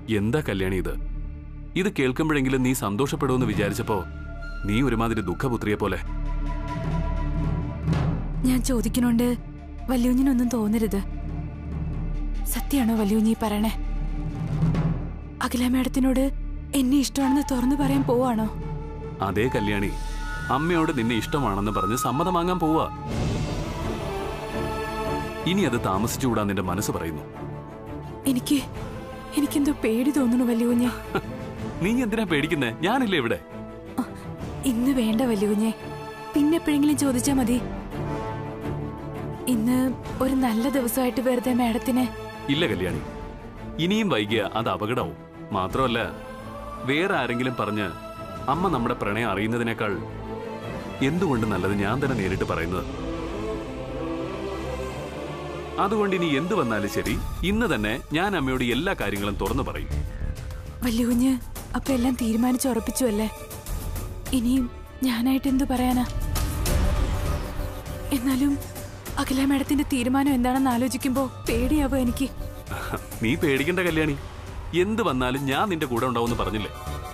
എന്താ കല്യാണി ഇത് ഇത് കേൾക്കുമ്പോഴെങ്കിലും നീ സന്തോഷപ്പെടുമെന്ന് വിചാരിച്ചപ്പോ നീ ഒരുമാതിരി ദുഃഖപുത്രിയെ പോലെ ഞാൻ ചോദിക്കണോണ്ട് വല്യുഞ്ഞിനൊന്നും തോന്നരുത് സത്യാണോ വല്യുഞ്ഞി പറയണേ അഖില മാഡത്തിനോട് എന്നെ ഇഷ്ടമാണെന്ന് തുറന്നു പറയാൻ പോവാണോ അതേ കല്യാണി അമ്മയോട് നിന്നെ ഇഷ്ടമാണെന്ന് പറഞ്ഞ് സമ്മതം വാങ്ങാൻ പോവാ ഇനി അത് താമസിച്ചുകൂടാ നിന്റെ മനസ്സ് പറയുന്നു എനിക്ക് എനിക്കെന്തോ പേടി തോന്നുന്നു വല്യുഞ്ഞെ നീ എന്തിനാ പേടിക്കുന്നേ ഞാനില്ലേ ഇവിടെ ഇന്ന് വേണ്ട വല്യുഞ്ഞെ പിന്നെ എപ്പോഴെങ്കിലും ചോദിച്ചാ മതി ഇന്ന് ഒരു നല്ല ദിവസമായിട്ട് വെറുതെ മാഡത്തിന് ഇല്ല കല്യാണി ഇനിയും വൈകിയ അത് അപകടവും മാത്രമല്ല വേറെ ആരെങ്കിലും പറഞ്ഞ് അമ്മ നമ്മുടെ പ്രണയം അറിയുന്നതിനേക്കാൾ എന്തുകൊണ്ട് നല്ലത് ഞാൻ തന്നെ നേരിട്ട് പറയുന്നത് അതുകൊണ്ട് ഇനി എന്ത് വന്നാലും ശരി ഇന്ന് തന്നെ ഞാൻ അമ്മയോട് എല്ലാ കാര്യങ്ങളും തുറന്നു പറയും വല്യുഞ്ഞ് അപ്പൊ എല്ലാം തീരുമാനിച്ച് ഉറപ്പിച്ചു അല്ലേ ഇനിയും ഞാനായിട്ട് എന്തു പറയാനാ എന്നാലും അഖില മാഡത്തിന്റെ തീരുമാനം എന്താണെന്ന് ആലോചിക്കുമ്പോ പേടിയാവോ എനിക്ക് നീ പേടിക്കണ്ട കല്യാണി എന്ത് വന്നാലും ഞാൻ നിന്റെ കൂടെ ഉണ്ടാവുമെന്ന് പറഞ്ഞില്ലേ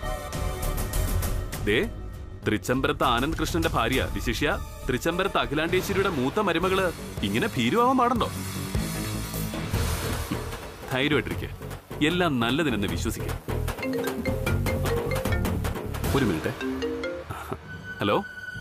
ദേ തൃച്ചംബരത്ത് ആനന്ദ് കൃഷ്ണന്റെ ഭാര്യ വിശിഷ്യ തൃച്ചംബരത്ത് അഖിലാണ്ടേശ്വരിയുടെ മൂത്ത മരുമകള് ഇങ്ങനെ ഭീരുവാൻ പാടുണ്ടോ ധൈര്യമായിട്ടിരിക്കെ എല്ലാം നല്ലതിനെന്ന് വിശ്വസിക്കുക ഒരു മിനിറ്റ് ഹലോ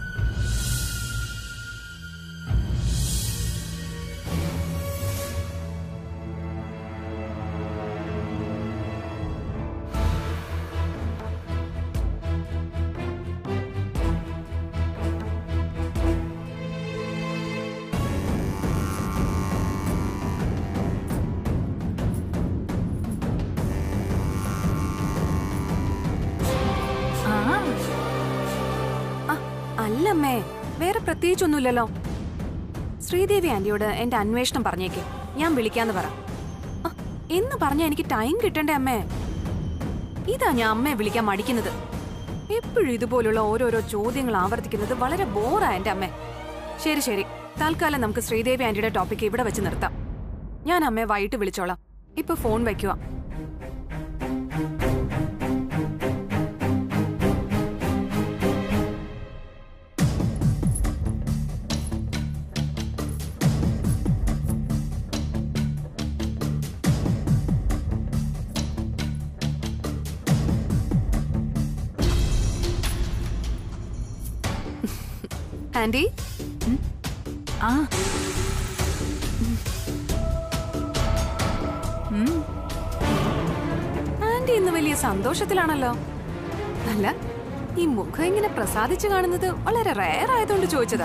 ആ, അല്ലമ്മേ വേറെ പ്രത്യേകിച്ചൊന്നുമില്ലല്ലോ ശ്രീദേവി ആന്റിയോട് എന്റെ അന്വേഷണം പറഞ്ഞേക്ക് ഞാൻ വിളിക്കാന്ന് പറ ആ, എന്ന് പറഞ്ഞ എനിക്ക് ടൈം കിട്ടണ്ടേ അമ്മേ ഇതാ ഞാൻ അമ്മയെ വിളിക്കാൻ മടിക്കുന്നത് എപ്പോഴും ഇതുപോലുള്ള ഓരോരോ ചോദ്യങ്ങൾ ആവർത്തിക്കുന്നത് വളരെ ബോറാ എന്റെ അമ്മേ ശരി ശരി തൽക്കാലം നമുക്ക് ശ്രീദേവി ആന്റിയുടെ ടോപ്പിക്ക് ഇവിടെ വെച്ച് നിർത്താം ഞാൻ അമ്മയെ വൈകിട്ട് വിളിച്ചോളാം ഇപ്പൊ ഫോൺ വയ്ക്കുക ആന്റി ആ ആന്റി ഇന്ന് വലിയ സന്തോഷത്തിലാണല്ലോ അല്ല ഈ മുഖം ഇങ്ങനെ പ്രസാദിച്ചു കാണുന്നത് വളരെ റയർ ആയതുകൊണ്ട് ചോദിച്ചതാ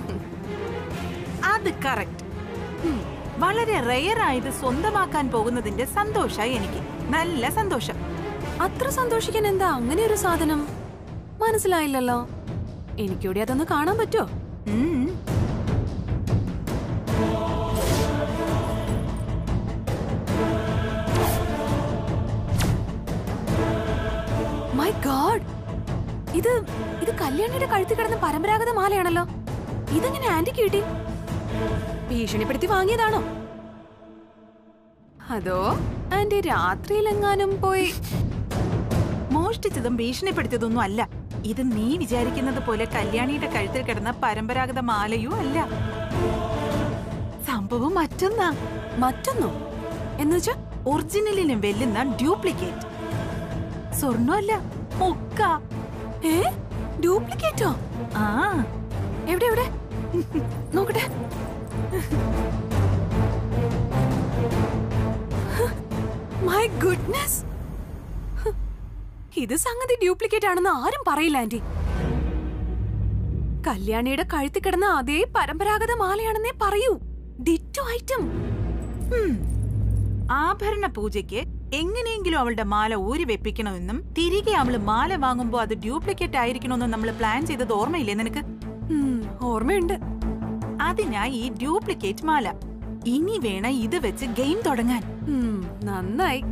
അത് കറക്റ്റ് വളരെ റെയർ ആയത് സ്വന്തമാക്കാൻ പോകുന്നതിന്റെ സന്തോഷായി എനിക്ക് നല്ല സന്തോഷം അത്ര സന്തോഷിക്കാൻ എന്താ അങ്ങനെ ഒരു സാധനം മനസ്സിലായില്ലല്ലോ എനിക്കൂടി അതൊന്ന് കാണാൻ പറ്റുമോ ഉം. മൈ ഗോഡ് ഇത് ഇത് കല്യാണിയുടെ കഴുത്തിൽ കിടന്ന പരമ്പരാഗത മാലയാണല്ലോ ഇതെങ്ങനെ ആന്റിക്ക് കിട്ടി ഭീഷണിപ്പെടുത്തി വാങ്ങിയതാണോ അതോ ആന്റി രാത്രിയിലെങ്ങാനും പോയി മോഷ്ടിച്ചതും ഭീഷണിപ്പെടുത്തിയതൊന്നും അല്ല ഇത് നീ വിചാരിക്കുന്നത് പോലെ കല്യാണിയുടെ കഴുത്തിൽ കിടന്ന പരമ്പരാഗത മാലയും അല്ല സംഭവം മറ്റൊന്നാ മറ്റൊന്നോ എന്നുവെച്ചാ ഒറിജിനലിനും വെല്ലുന്ന ഡ്യൂപ്ലിക്കേറ്റ് സ്വർണ്ണമല്ല മുക്ക ഏ ഡ്യൂപ്ലിക്കേറ്റോ ആ എവിടെ എവിടെ നോക്കട്ടെ മൈ ഗുഡ്നസ് ഇത് സംഗതി ഡ്യൂപ്ലിക്കേറ്റ് ആണെന്ന് ആരും പറയില്ല ആന്റി കല്യാണിയുടെ കഴുത്തിൽ കിടന്ന അതേ പരമ്പരാഗത മാലയാണെന്നേ പറയൂ ഡിറ്റോ ഐറ്റം ഉം. ആഭരണ പൂജയ്ക്ക് എങ്ങനെയെങ്കിലും അവളുടെ മാല ഊരി വെപ്പിക്കണമെന്നും തിരികെ അവള് മാല വാങ്ങുമ്പോ അത് ഡ്യൂപ്ലിക്കേറ്റ് ആയിരിക്കണമെന്നും നമ്മൾ പ്ലാൻ ചെയ്തത് ഓർമ്മയില്ലേ നിനക്ക് ഓർമ്മയുണ്ട് അതിനായി ഈ ഡ്യൂപ്ലിക്കേറ്റ് മാല ഇനി വേണം ഇത് വെച്ച് ഗെയിം തുടങ്ങാൻ ഉം, നന്നായി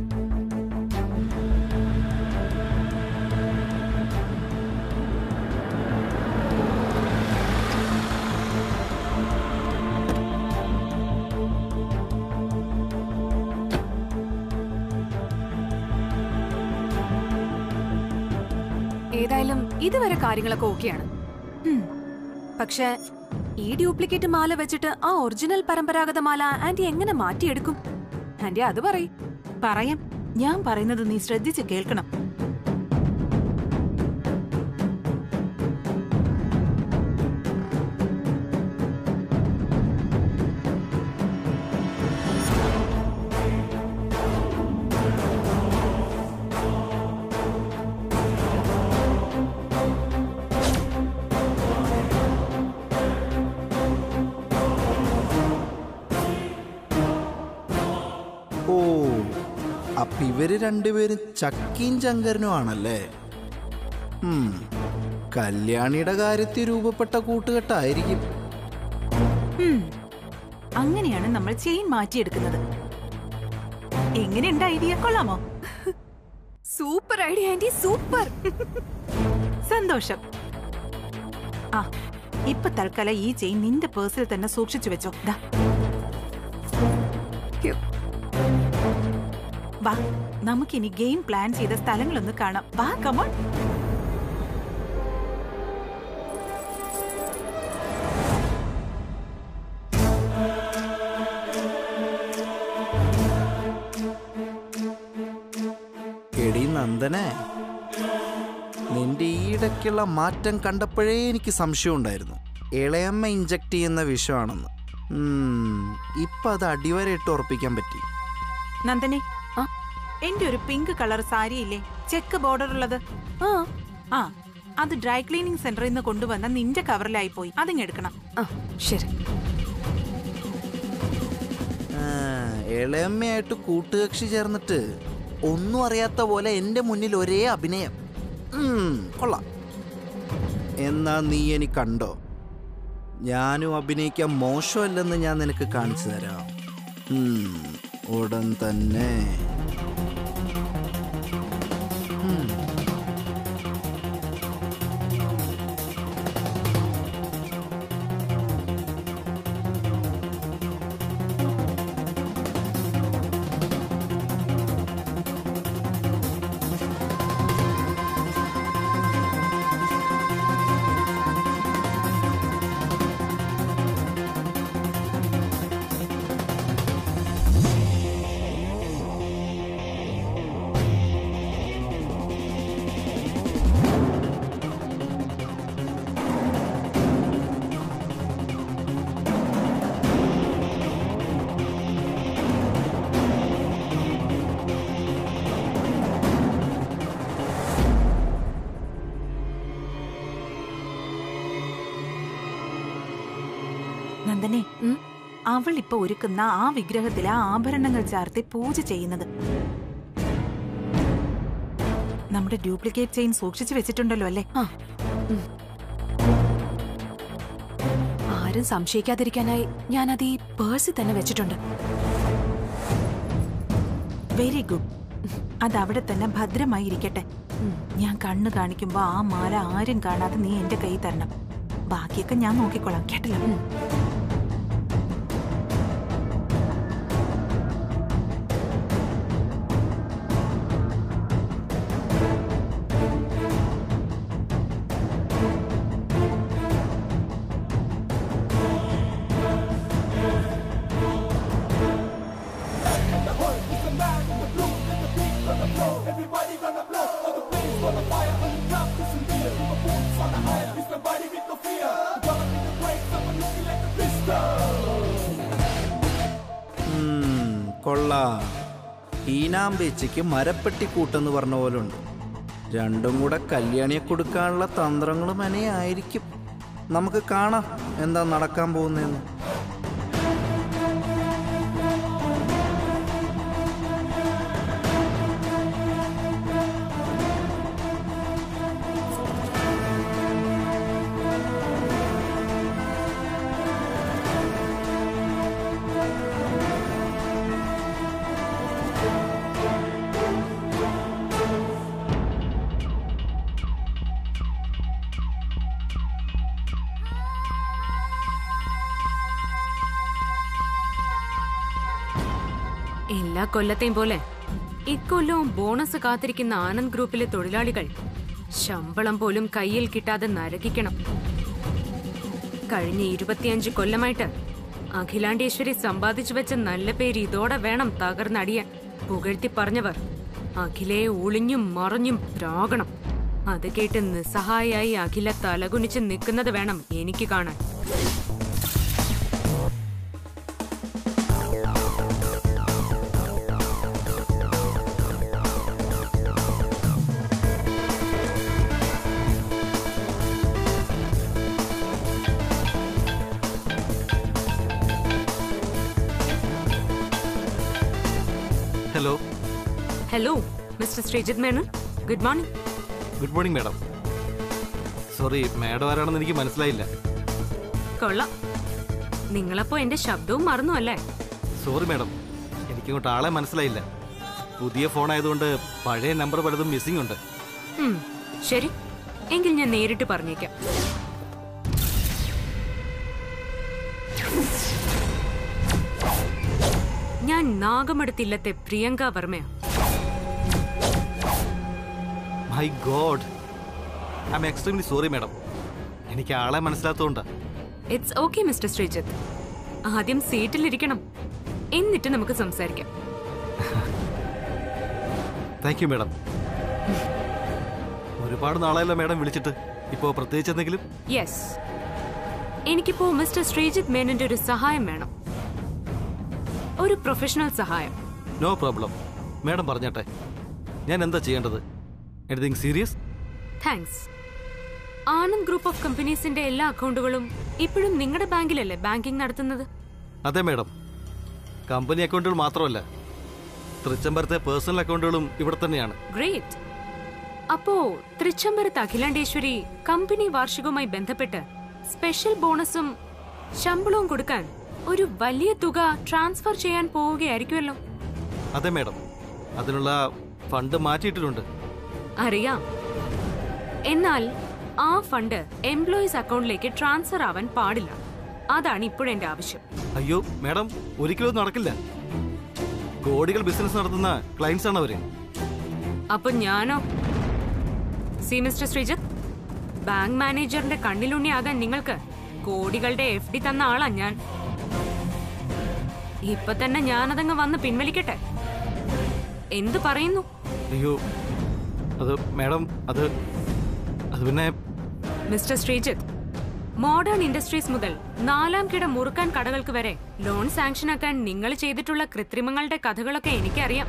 ഏതായാലും ഇതുവരെ കാര്യങ്ങളൊക്കെ ഓക്കെയാണ് ഉം. പക്ഷെ ഈ ഡ്യൂപ്ലിക്കേറ്റ് മാല വെച്ചിട്ട് ആ ഒറിജിനൽ പരമ്പരാഗത മാല ആന്റി എങ്ങനെ മാറ്റിയെടുക്കും ആന്റി അത് പറയും പറയാം ഞാൻ പറയുന്നത് നീ ശ്രദ്ധിച്ച് കേൾക്കണം ഓ അപ്പൊ ഇവര് രണ്ടുപേരും ചക്കീം ചങ്കരനും ആണല്ലേ ഉം, കല്യാണിയുടെ കാര്യത്തിൽ രൂപപ്പെട്ട കൂട്ടുകെട്ടായിരിക്കും ഉം. അങ്ങനെയാണ് നമ്മൾ ചെയിൻ മാറ്റിയെടുക്കുന്നത് എങ്ങനെയുണ്ട് ഐഡിയ കൊള്ളാമോ സൂപ്പർ ഐഡിയ ആന്റി സൂപ്പർ സന്തോഷം ആ ഇപ്പൊ തൽക്കാലം ഈ ചെയിൻ നിന്റെ പേഴ്സിൽ തന്നെ സൂക്ഷിച്ചു വെച്ചോ ദാ വാ നമുക്കിനി ഗെയിം പ്ലാൻ ചെയ്ത സ്ഥലങ്ങളൊന്ന് കാണാം വാ കമോൺ എടി നന്ദനെ നിന്റെ ഈയിടയ്ക്കുള്ള മാറ്റം കണ്ടപ്പോഴേ എനിക്ക് സംശയമുണ്ടായിരുന്നു ഇളയമ്മ ഇഞ്ചക്ട് ചെയ്യുന്ന വിഷമാണെന്ന് ഉം, ഇപ്പൊ അത് അടിവരയിട്ട് ഉറപ്പിക്കാൻ പറ്റി നന്ദനെ ആ? എന്റെ ഒരു പിങ്ക് കളർ സാരി ഇല്ലേ ചെക്ക് ബോർഡർ ഉള്ളത് ആ ആ അത് ഡ്രൈ ക്ലീനിങ് സെന്ററിൽ നിന്ന് കൊണ്ടുവന്ന നിന്റെ കവറിലായി പോയി അതിങ്ങെടുക്കണം ആ ശരി ആ, ഇളയമ്മയായിട്ട് കൂട്ടുകക്ഷി ചേർന്നിട്ട് ഒന്നും അറിയാത്ത പോലെ എൻ്റെ മുന്നിൽ ഒരേ അഭിനയം ഉം, കൊള്ളാം എന്നാ നീ എനിക്ക് കണ്ടോ ഞാനും അഭിനയിക്കാൻ മോശമല്ലെന്ന് ഞാൻ നിനക്ക് കാണിച്ചു തരാം ഉം, ഉടൻ തന്നെ ഉം. നന്ദനെ ഉം? അവൾ ഇപ്പൊ ഒരുക്കുന്ന ആ വിഗ്രഹത്തിലെ ആഭരണങ്ങൾ ചേർത്ത് പൂജ ചെയ്യുന്നത് നമ്മുടെ ഡ്യൂപ്ലിക്കേറ്റ് ചെയിൻ സൂക്ഷിച്ചു വെച്ചിട്ടുണ്ടല്ലോ അല്ലേ ആ ഉം. ആരും സംശയിക്കാതിരിക്കാനായി ഞാൻ അത് ഈ പേഴ്സിൽ തന്നെ വെച്ചിട്ടുണ്ട് വെരി ഗുഡ് അത് അവിടെ തന്നെ ഭദ്രമായി ഇരിക്കട്ടെ ഉം. ഞാൻ കണ്ണ് കാണിക്കുമ്പോ ആ മാല ആരും കാണാതെ നീ എന്റെ കൈ തരണം ബാക്കിയൊക്കെ ഞാൻ നോക്കിക്കോളാം കേട്ടല്ലോ ഉം. ഉം, കൊള്ളാം ഈനാമ്പേച്ചയ്ക്ക് മരപ്പെട്ടി കൂട്ടെന്ന് പറഞ്ഞ പോലെ ഉണ്ട് രണ്ടും കൂടെ കല്യാണിയെ കൊടുക്കാനുള്ള തന്ത്രങ്ങളും അനയായിരിക്കും നമുക്ക് കാണാം എന്താ നടക്കാൻ പോകുന്നതെന്ന് എല്ലാ കൊല്ലത്തെയും പോലെ ഇക്കൊല്ലവും ബോണസ് കാത്തിരിക്കുന്ന ആനന്ദ് ഗ്രൂപ്പിലെ തൊഴിലാളികൾ ശമ്പളം പോലും കയ്യിൽ കിട്ടാതെ നരകിക്കണം കഴിഞ്ഞ ഇരുപത്തിയഞ്ച് കൊല്ലമായിട്ട് അഖിലാണ്ടേശ്വരി സമ്പാദിച്ചു വെച്ച നല്ല പേര് ഇതോടെ വേണം തകർന്നടിയാൻ പുകഴ്ത്തി പറഞ്ഞവർ അഖിലയെ ഒളിഞ്ഞും മറഞ്ഞും പ്രാകണം അത് കേട്ട് നിസ്സഹായായി അഖില തലകുനിച്ച് നിൽക്കുന്നത് വേണം എനിക്ക് കാണാൻ hello hello mister Sreejith Menon good morning good morning madam sorry madam ആരാണെന്ന് എനിക്ക് മനസ്സിലായില്ല കൊള്ളാം നിങ്ങളപ്പോ എന്റെ ശബ്ദവും മറന്നു അല്ലേ സോറി മാഡം എനിക്കിങ്ങോട്ട് ആളെ മനസ്സിലായില്ല പുതിയ ഫോൺ ആയതുകൊണ്ട് പഴയ നമ്പർ പലതും മിസ്സിംഗ് ഉണ്ട് ഉം, ശരി എങ്കിൽ ഞാൻ നേരിട്ട് പറഞ്ഞേക്കാം ഞാൻ നാഗമടുത്തില്ലത്തെ പ്രിയങ്ക വർമ്മയാ my god I am extremely sorry madam എനിക്ക് ആളെ മനസ്സിലാത്തതുകൊണ്ട് ഇറ്റ്സ് ഓക്കെ മിസ്റ്റർ ശ്രീജിത്ത് ആദ്യം സീറ്റിലിരിക്കണം എന്നിട്ട് നമുക്ക് സംസാരിക്കാം താങ്ക് യു മാഡം ഒരുപാട് നാളായല്ലോ മാഡം വിളിച്ചിട്ട് ഇപ്പോൾ പ്രത്യേകിച്ച് എന്തെങ്കിലും യെസ് എനിക്കിപ്പോ മിസ്റ്റർ ശ്രീജിത്ത് മേനന്റെ ഒരു സഹായം വേണം ഒരു പ്രൊഫഷണൽ സഹായം നോ പ്രോബ്ലം മാഡം പറഞ്ഞാട്ടെ ഞാൻ എന്താ ചെയ്യേണ്ടത് anything serious thanks Anand group of കമ്പനീസിന്റെ എല്ലാ അക്കൗണ്ടുകളും ഇപ്പോഴും നിങ്ങളുടെ ബാങ്കിലല്ലേ ബാങ്കിംഗ് നടത്തുന്നത് അതെ മാഡം കമ്പനി അക്കൗണ്ടുകൾ മാത്രമല്ല തൃച്ചംബരത്തെ പേഴ്സണൽ അക്കൗണ്ടുകളും ഇവിടെ തന്നെയാണ് ഗ്രേറ്റ് അപ്പോ തൃച്ചംബരത്ത് അഖിലാണ്ടേശ്വരി കമ്പനി വാർഷികവുമായി ബന്ധപ്പെട്ട് സ്പെഷ്യൽ ബോണസും ശമ്പളവും കൊടുക്കാൻ ഒരു വലിയ തുക ട്രാൻസ്ഫർ ചെയ്യാൻ പോവുകയായിരിക്കുമല്ലോ അതെ മാഡം അതിനുള്ള ഫണ്ട് മാറ്റിയിട്ടിട്ടുണ്ട് അറിയാം എന്നാൽ ആ ഫണ്ട് എംപ്ലോയീസ് അക്കൗണ്ടിലേക്ക് ട്രാൻസ്ഫർ ആവാൻ പാടില്ല അതാണ് ഇപ്പോഴെന്റെ ആവശ്യം അയ്യോ മാഡം ഒരിക്കലും അത് നടക്കില്ല കോടികൾ ബിസിനസ് നടത്തുന്ന ക്ലയൻസ് ആണ് അവര് അപ്പൊ ഞാനോ സി മിസ്റ്റർ ശ്രീജിത്ത് ബാങ്ക് മാനേജറിന്റെ കണ്ണിലുണ്ണിയാകാൻ നിങ്ങൾക്ക് കോടികളുടെ എഫ് ഡി തന്ന ആളാ ഞാൻ ഇപ്പൊ തന്നെ ഞാനതങ്ങ് വന്ന് പിൻവലിക്കട്ടെ എന്തു പറയുന്നു അയ്യോ അത് മാഡം അത് അത് പിന്നെ മിസ്റ്റർ ശ്രീജിത്ത് മോഡേൺ ഇൻഡസ്ട്രീസ് മുതൽ നാലാം കിട മുറുക്കാൻ കടകൾക്ക് വരെ ലോൺ സാങ്ഷനാക്കാൻ നിങ്ങൾ ചെയ്തിട്ടുള്ള കൃത്രിമങ്ങളുടെ കഥകളൊക്കെ എനിക്കറിയാം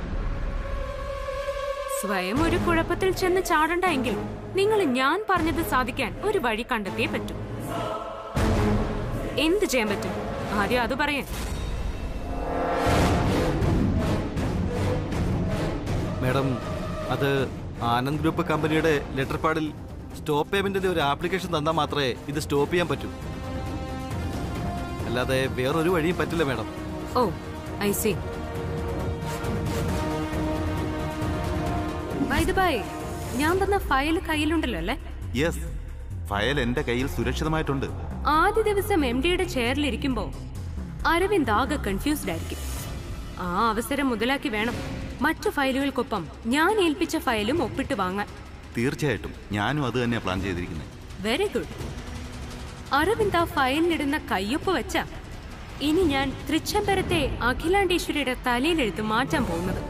സ്വയം ഒരു കുഴപ്പത്തിൽ ചെന്ന് ചാടണ്ട എങ്കിൽ നിങ്ങൾ ഞാൻ പറഞ്ഞത് സാധിക്കാൻ ഒരു വഴി കണ്ടെത്തിയേ പറ്റൂ എന്ത് ചെയ്യാൻ പറ്റും ആദ്യം അത് പറയാൻ മാഡം അത് ആനന്ദ് ഗ്രൂപ്പ് കമ്പനിയുടെ ലെറ്റർ പാഡിൽ സ്റ്റോപ്പ് പേയ്മെന്റിന്റെ ഒരു ആപ്ലിക്കേഷൻ തന്നാൽ മാത്രമേ ഇത് സ്റ്റോപ്പ് ചെയ്യാൻ പറ്റൂ അല്ലാതെ വേറൊരു വഴിയും പറ്റില്ല madam oh I see bye ഞാൻ തന്ന ഫയൽ കയ്യിലുണ്ടല്ലോ അല്ലേ യെസ് ഫയൽ എന്റെ കയ്യിൽ സുരക്ഷിതമായിട്ടുണ്ട് ആദ്യ ദിവസം എം ഡിയുടെ ചെയറിലിരിക്കുമ്പോ അരവിന്ദ് ആകെ കൺഫ്യൂസ്ഡ് ആയിരിക്കും ആ അവസരം മുതലാക്കി വേണം മറ്റു ഫയലുകൾക്കൊപ്പം ഞാൻ ഏൽപ്പിച്ച ഫയലും ഒപ്പിട്ട് വാങ്ങാൻ തീർച്ചയായിട്ടും ഞാനും അത് തന്നെ പ്ലാൻ ചെയ്തിരിക്കുന്നത് വെരി ഗുഡ് അരവിന്ദ് ആ ഫയലിലിടുന്ന കയ്യൊപ്പ് വെച്ച ഇനി ഞാൻ തൃച്ചംബരത്തെ അഖിലാണ്ടേശ്വരിയുടെ തലയിലെഴുത്ത് മാറ്റാൻ പോകുന്നത്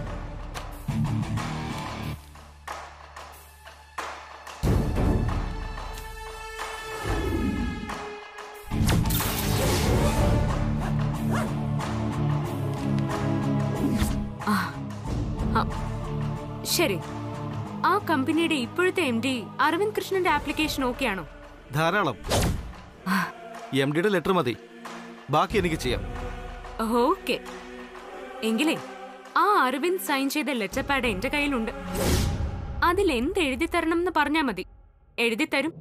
ആ, ആ, ശരി ആ കമ്പനിയുടെ ഇപ്പോഴത്തെ എം ഡി അരവിന്ദ് കൃഷ്ണന്റെ ആപ്ലിക്കേഷൻ ഓക്കെ ആണോ ധാരാളം എം ഡിയുടെ ലെറ്റർ മതി ബാക്കി എനിക്ക് ചെയ്യാം ഓക്കെ എങ്കിലേ ആ അരവിന്ദ് സൈൻ ചെയ്ത ലെറ്റർ പാഡ് എന്റെ കയ്യിലുണ്ട് അതിൽ എന്ത് എഴുതി തരണം എന്ന് പറഞ്ഞാ മതി എഴുതി തരും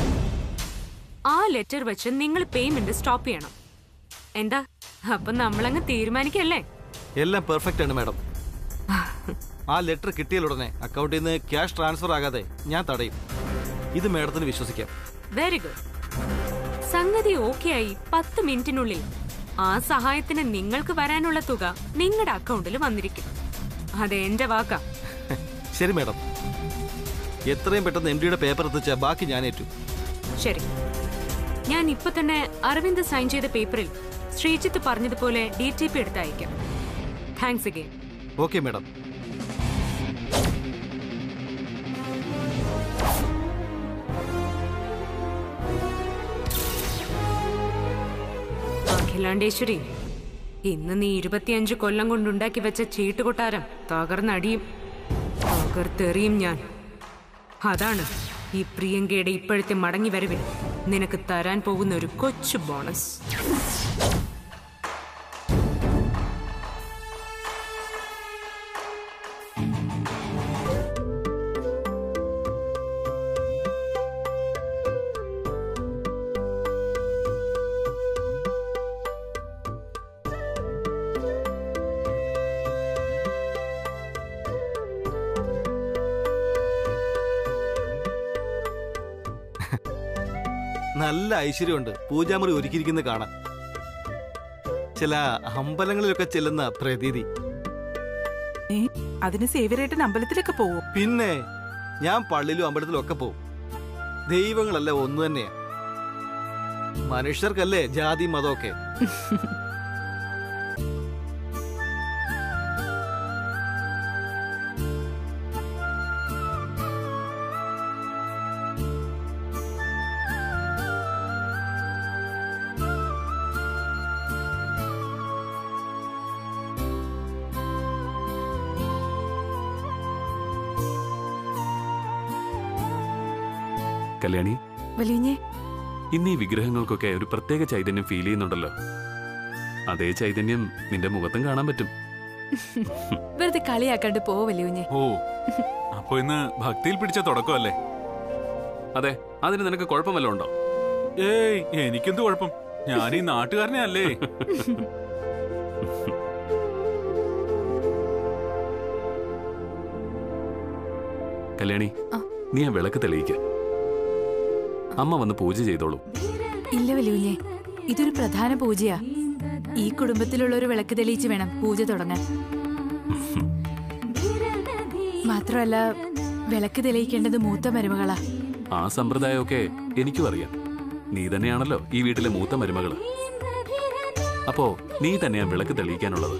ആ ലെറ്റർ വെച്ച് നിങ്ങൾ പേയ്മെന്റ് സ്റ്റോപ്പ് ചെയ്യണം എന്താ അപ്പൊ നമ്മളങ്ങ് തീരുമാനിക്കല്ലേ എല്ലാം പെർഫെക്റ്റ് ആണ് മാഡം ആ ലെറ്റർ കിട്ടിയാലുടനെ അക്കൗണ്ടിൽ നിന്ന് ക്യാഷ് ട്രാൻസ്ഫർ ആകാതെ ഞാൻ തടയും ഇത് മാഡത്തിന് വിശ്വസിക്കാം വെരി ഗുഡ് സംഗതി ഓക്കെ ആയി പത്ത് മിനിറ്റിനുള്ളിൽ ആ സഹായത്തിന് നിങ്ങൾക്ക് വരാനുള്ള തുക നിങ്ങളുടെ അക്കൗണ്ടിൽ വന്നിരിക്കും അത് എന്റെ വാക്കാ ശരി മാഡം എത്രയും പെട്ടെന്ന് എം ഡിയുടെ പേപ്പർ എത്തിച്ച ബാക്കി ഞാൻ ഏറ്റു ശരി ഞാൻ ഇപ്പൊ തന്നെ അരവിന്ദ് സൈൻ ചെയ്ത പേപ്പറിൽ ശ്രീജിത്ത് പറഞ്ഞതുപോലെ ഡി ടി പി എടുത്ത് അയക്കാം thanks again okay madam Akhilandeswari ഇന്ന് നീ ഇരുപത്തിയഞ്ച് കൊല്ലം കൊണ്ടുണ്ടാക്കി വെച്ച ചീട്ടുകൊട്ടാരം തകർന്നടിയും തകർത്തെറിയും ഞാൻ അതാണ് ഈ പ്രിയങ്കയുടെ ഇപ്പോഴത്തെ മടങ്ങി വരവിൽ നിനക്ക് തരാൻ പോകുന്ന ഒരു കൊച്ചു ബോണസ് നല്ല ഐശ്വര്യമുണ്ട് പൂജാമുറി ഒരുക്കിയിരിക്കുന്നത് കാണാൻ ചില അമ്പലങ്ങളിലൊക്കെ ചെല്ലുന്ന പ്രതീതി ഏ അതിന് സേവ്യരേട്ടൻ അമ്പലത്തിലൊക്കെ പോവോ പിന്നെ ഞാൻ പള്ളിയിലും അമ്പലത്തിലും ഒക്കെ പോവും ദൈവങ്ങളല്ല ഒന്നു തന്നെയാ മനുഷ്യർക്കല്ലേ ജാതി മതമൊക്കെ കല്യാണി വലിയഞ്ഞേ ഇന്ന് ഈ വിഗ്രഹങ്ങൾക്കൊക്കെ ഒരു പ്രത്യേക ചൈതന്യം ഫീൽ ചെയ്യുന്നുണ്ടല്ലോ അതേ ചൈതന്യം നിന്റെ മുഖത്തും കാണാൻ പറ്റും വെറുതെ കളിയാക്കാണ്ട് പോ വലിയഞ്ഞേ ഓ അപ്പൊ ഇന്ന് ഭക്തിയിൽ പിടിച്ച തുടക്കമല്ലേ അതെ അതിന് നിനക്ക് കുഴപ്പമല്ലോ ഉണ്ടോ ഏയ് എനിക്കെന്ത് കുഴപ്പം ഞാൻ ഈ നാട്ടുകാരനെ അല്ലേ കല്യാണി ആ. നീ ആ വിളക്ക് തെളിയിക്ക അമ്മ വന്ന് പൂജ ചെയ്തോളൂ ഇല്ല വലിയഞ്ഞേ ഇതൊരു പ്രധാന പൂജയാ ഈ കുടുംബത്തിലുള്ള ഒരു വിളക്ക് തെളിയിച്ച് വേണം പൂജ തുടങ്ങാൻ മാത്രമല്ല വിളക്ക് തെളിയിക്കേണ്ടത് മൂത്ത മരുമകളാ ആ സമ്പ്രദായമൊക്കെ എനിക്കും അറിയാം നീ തന്നെയാണല്ലോ ഈ വീട്ടിലെ മൂത്ത മരുമകള് അപ്പോ നീ തന്നെയാ വിളക്ക് തെളിയിക്കാനുള്ളത്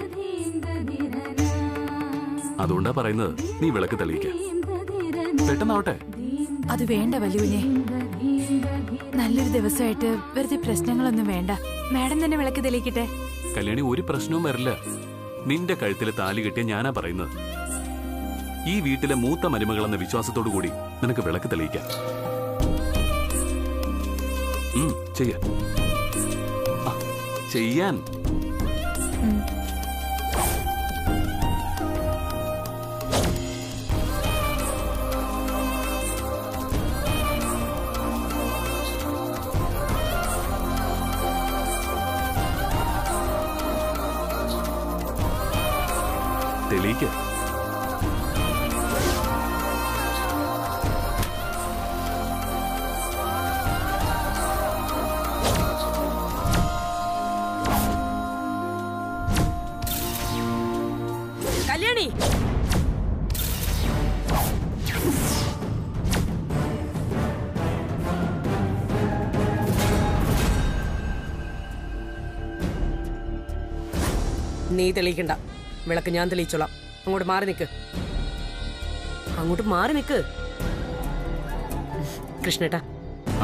അതുകൊണ്ടാ പറയുന്നത് നീ വിളക്ക് തെളിയിക്ക പെട്ടെന്നാവട്ടെ അത് വേണ്ട വലിയഞ്ഞേ നല്ലൊരു ദിവസമായിട്ട് വെറുതെ പ്രശ്നങ്ങളൊന്നും വേണ്ട മാഡം തന്നെ വിളക്ക് തെളിയിക്കട്ടെ കല്യാണി ഒരു പ്രശ്നവും വരില്ല നിന്റെ കഴുത്തിൽ താലി കെട്ടിയ ഞാനാ പറയുന്നത് ഈ വീട്ടിലെ മൂത്ത മരുമകളെന്ന വിശ്വാസത്തോടു കൂടി നിനക്ക് വിളക്ക് തെളിയിക്കാം ഉം, ചെയ്യാം ആ, ചെയ്യാൻ തെളിയിക്ക കല്യാണി നീ തെളിയിക്കണ്ട വിളക്ക് ഞാൻ തെളിയിച്ചോളാം അങ്ങോട്ട് മാറി നിക്ക് അങ്ങോട്ട് മാറി നിക്ക് കൃഷ്ണേട്ടാ ആ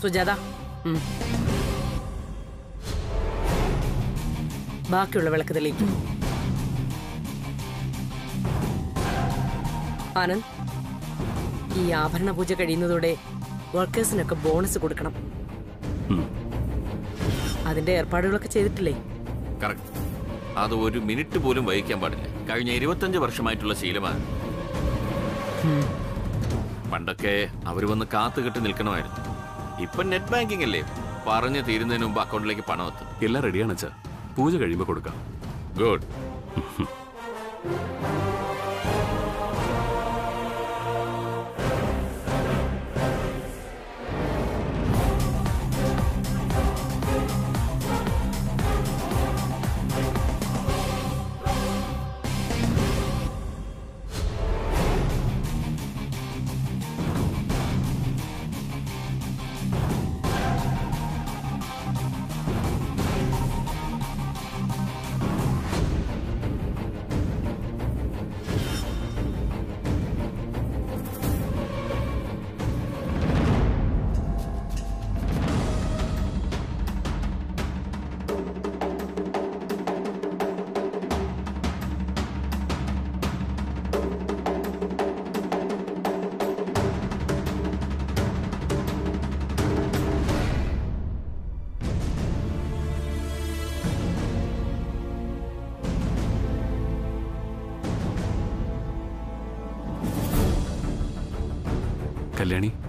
സുജാത ഉം. ബാക്കിയുള്ള വിളക്ക് തെളിയിക്കും ആനന്ദ് ഈ ആഭരണ പൂജ കഴിയുന്നതോടെ വർക്കേഴ്സിനൊക്കെ ബോണസ് കൊടുക്കണം ഉം. അതിന്റെ ഏർപ്പാടുകളൊക്കെ ചെയ്തിട്ടില്ലേ കറക്റ്റ് അത് ഒരു മിനിറ്റ് പോലും വഹിക്കാൻ പാടില്ല കഴിഞ്ഞ ഇരുപത്തഞ്ച് വർഷമായിട്ടുള്ള ശീലമാണ് പണ്ടൊക്കെ അവർ വന്ന് കാത്തു കെട്ടി നിൽക്കണമായിരുന്നു ഇപ്പൊ നെറ്റ് ബാങ്കിംഗ് അല്ലേ പറഞ്ഞു തീരുന്നതിന് മുമ്പ് അക്കൗണ്ടിലേക്ക് പണം എത്തും എല്ലാം റെഡിയാണ് അച്ഛാ പൂജ കഴിയുമ്പോൾ കൊടുക്കാം ഗുഡ് കല്യാണി